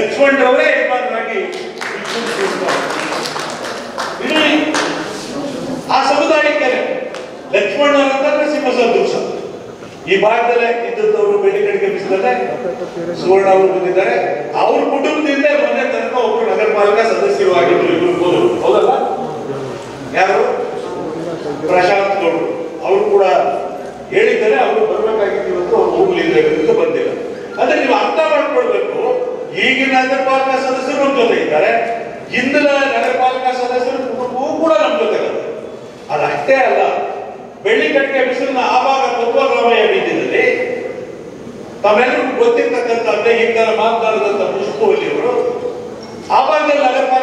ಲಕ್ಷ್ಮಣರವರೇ ಯಜಮಾನರಾಗಿ ಇಡೀ ಆ ಸಮುದಾಯಕ್ಕೆ ಲಕ್ಷ್ಮಣರಂತಂದ್ರೆ ಸಿಂಹ ಸದೃಶ ಈ ಭಾಗದಲ್ಲೇ ಇದ್ದದ್ದವರು ಬೆಳ್ಳಿ ಕಡೆಗೆ ಬಿಸಿದಲ್ಲೇ ಸುವರ್ಣ ಅವರು ಬಂದಿದ್ದಾರೆ ಅವ್ರ ಕುಟುಂಬದಿಂದ ಮೊನ್ನೆ ತನಕ ಒಬ್ಬರು ನಗರ ಪಾಲಿಕೆ ಸದಸ್ಯರು ಆಗಿದ್ರು ಇವರು ಹೋದರು ಹೌದಲ್ಲ ಯಾರು ಪ್ರಶಾಂತ್ ಗೌಡ್ರು ಅವರು ಕೂಡ ಹೇಳಿದ್ದಾರೆ ಅವರು ಬರ್ಬೇಕಾಗಿತ್ತು ಇವತ್ತು ಅವ್ರು ಹೋಗ್ಲಿಲ್ಲ ಇವತ್ತು ಬಂದಿಲ್ಲ ಅಂದ್ರೆ ನೀವು ಅರ್ಥ ಮಾಡ್ಕೊಳ್ಬೇಕು ಈಗಿನ ನಗರ ಪಾಲಿಕಾ ಸದಸ್ಯರು ನಮ್ಮ ಜೊತೆ ಇದ್ದಾರೆ ಹಿಂದಿನ ನಗರ ಪಾಲಿಕಾ ಸದಸ್ಯರು ಕುಟುಂಬವೂ ಕೂಡ ನಮ್ಮ ಜೊತೆ ಇದ್ದಾರೆ ಅದಷ್ಟೇ ಅಲ್ಲ ಬೆಳ್ಳಿ ಕಟ್ಟಿಗೆ ಬಿಸಿಲಿನ ಆ ಭಾಗ ಕೊತ್ವರಾಮಯ್ಯ ಬೀದಿನಲ್ಲಿ ತಾವೆಲ್ಲರಿಗೂ ಗೊತ್ತಿರ್ತಕ್ಕಂಥ ಹಿಂದರ ಮಾತನಾಡಿದಂಥ ಪುಷ್ಪವಲ್ಲಿ ಅವರು ಆ ಭಾಗದಲ್ಲಿ ನಗರ